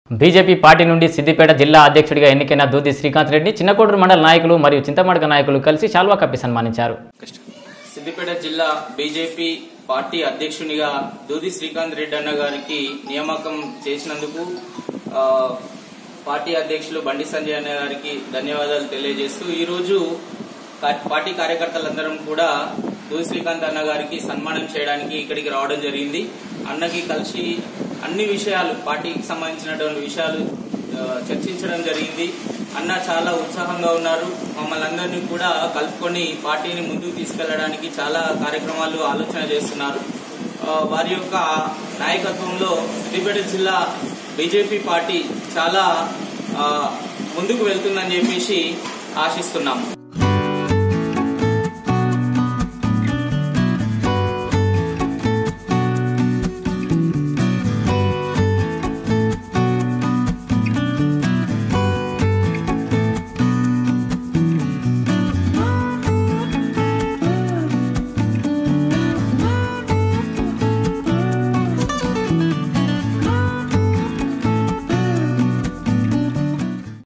BJP party నుండి సిద్దిపేట జిల్లా అధ్యక్షుడిగా ఎన్నికైన దూది శ్రీకాంత్ రెడ్డి చిన్నకోడూరు మండల నాయకులు మరియు చింతమడక నాయకులు కలిసి శాల్వా కప్పి సన్మానించారు సిద్దిపేట జిల్లా బీజేపీ పార్టీ అధ్యక్షునిగా దూది శ్రీకాంత్ రెడ్డి అన్న గారికి నియామకం చేసినందుకు ఆ, పార్టీ అధ్యక్షులు బండి సంజయ్ అన్న గారికి ధన్యవాదాలు తెలియజేస్తూ ఈ రోజు కా- పార్టీ కార్యకర్తలందరం కూడా దూది శ్రీకాంత్ అన్న గారికి సన్మానం చేయడానికి ఇక్కడికి రావడం జరిగింది అన్నకి కలిసి అన్ని విషయాలు పార్టీకి సంబంధించినటువంటి విషయాలు ఆ, చర్చించడం జరిగింది అన్న చాలా ఉత్సాహంగా ఉన్నారు మమ్మల్ని అందరినీ కూడా కలుపుకొని పార్టీని ముందుకు తీసుకెళ్లడానికి చాలా కార్యక్రమాలు ఆలోచన చేస్తున్నారు ఆ, వారి యొక్క నాయకత్వంలో సిద్దిపేట జిల్లా బీజేపీ పార్టీ చాలా ఆ, ముందుకు వెళ్తుందని చెప్పేసి ఆశిస్తున్నాము